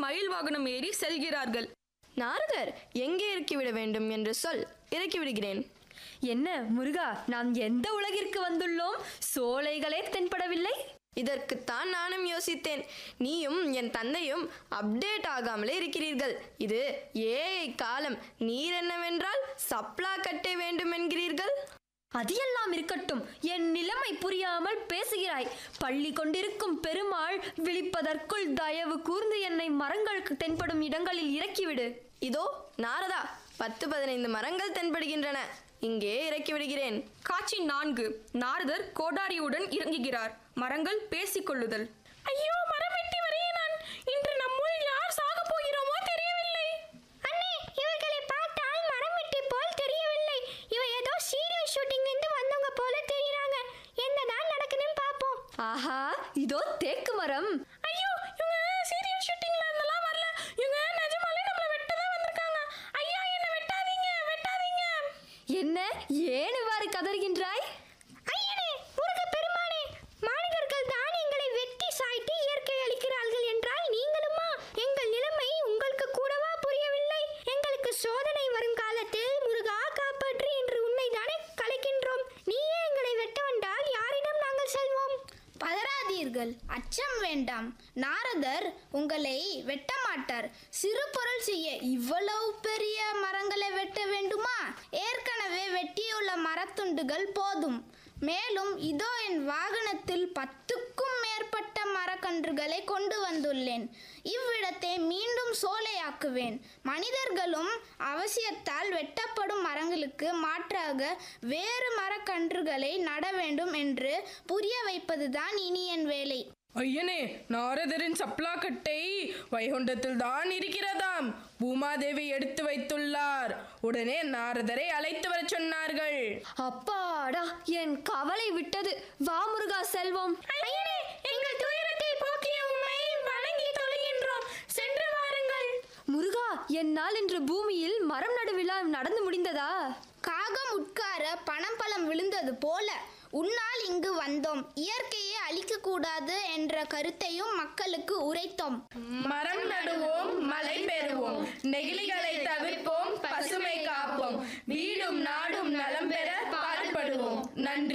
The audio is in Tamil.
மயில் வாகனம் ஏறி செல்கிறார்கள் நாரதர் எங்கே இறக்கிவிட வேண்டும் என்று சொல் இறக்கிவிடுகிறேன் என்ன முருகா நாம் எந்த உலகிற்கு வந்துள்ளோம் சோலைகளே தென்படவில்லை இதற்குத்தான் நானும் யோசித்தேன் நீயும் என் தந்தையும் அப்டேட் ஆகாமலே இருக்கிறீர்கள் இது ஏஐ காலம் நீர் என்னவென்றால் சப்ளா கட்டை வேண்டும் என்கிறீர்கள் அது எல்லாம் இருக்கட்டும் என் நிலைமை புரியாமல் பேசுகிறாய் பள்ளி கொண்டிருக்கும் பெருமாள் விழிப்பதற்குள் தயவு கூர்ந்து என்னை மரங்களுக்கு தென்படும் இடங்களில் இறக்கிவிடு இதோ நாரதா பத்து பதினைந்து மரங்கள் தென்படுகின்றன இங்கே இறக்கி விடுகிறேன் காட்சி நான்கு நாரதர் கோடாரியுடன் இறங்குகிறார் மரங்கள் பேசிக்கொள்ளுதல் ஐயோ மரம் வெட்டி வரையினான் இன்று நம்முள் யார் சாக போகிறோமோ தெரியவில்லை அண்ணே இவர்களை பார்த்தால் மரம் வெட்டி போல் தெரியவில்லை இவ ஏதோ சீரியல் ஷூட்டிங் இருந்து வந்தவங்க போல தெரியுறாங்க என்னதான் நடக்குதுன்னு பாப்போம் ஆஹா இதோ தேக்கு மரம் ஐயோ இவங்க சீரியல் ஷூட்டிங்ல இருந்தெல்லாம் வரல இவங்க நிஜமாலே நம்மள வெட்ட தான் வந்திருக்காங்க ஐயா என்ன வெட்டாதீங்க வெட்டாதீங்க என்ன ஏன் இவ்வாறு கதறுகின்றாய் ஐயனே முருக பெருமானே மாநிலர்கள் தான் எங்களை வெட்டி சாய்த்து இயற்கை அளிக்கிறார்கள் என்றால் நீங்களுமா எங்கள் நிலைமை உங்களுக்கு கூடவா புரியவில்லை எங்களுக்கு சோதனை வரும் காலத்தில் முருகா காப்பாற்று என்று உன்னை தானே கலைக்கின்றோம் நீயே எங்களை வெட்ட வந்தால் யாரிடம் நாங்கள் செல்வோம் பதறாதீர்கள் அச்சம் வேண்டாம் நாரதர் உங்களை வெட்ட மாட்டார் சிறு பொருள் செய்ய இவ்வளவு பெரிய மரங்களை வெட்ட வேண்டுமா ஏற்கனவே வெட்டியுள்ள மரத்துண்டுகள் போதும் மேலும் இதோ என் வாகனத்தில் பத்துக்கும் மேற்பட்ட மரக்கன்றுகளை கொண்டு வந்துள்ளேன் இவ்விடத்தை மீண்டும் சோலையாக்குவேன் மனிதர்களும் அவசியத்தால் வெட்டப்படும் மரங்களுக்கு மாற்றாக வேறு மரக்கன்றுகளை நட வேண்டும் என்று புரிய வைப்பதுதான் இனி என் வேலை ஐயனே நாரதரின் சப்ளாக்கட்டை வைகுண்டத்தில் தான் இருக்கிறதாம் பூமாதேவி எடுத்து வைத்துள்ளார் உடனே நாரதரை அழைத்து வரச் சொன்னார்கள் அப்பாடா என் கவலை விட்டது வா முருகா செல்வோம் ஐயனே எங்கள் துயரத்தை போக்கிய உம்மை வணங்கி தொழுகின்றோம் சென்று வாருங்கள் முருகா என்னால் இன்று பூமியில் மரம் நடு விழா நடந்து முடிந்ததா காகம் உட்கார பனம்பழம் விழுந்தது போல உன்னால் இங்கு வந்தோம் இயற்கையை அழிக்கக்கூடாது என்ற கருத்தையும் மக்களுக்கு உரைத்தோம் மரம் நடுவோம் மழை பெறுவோம் நெகிழிகளை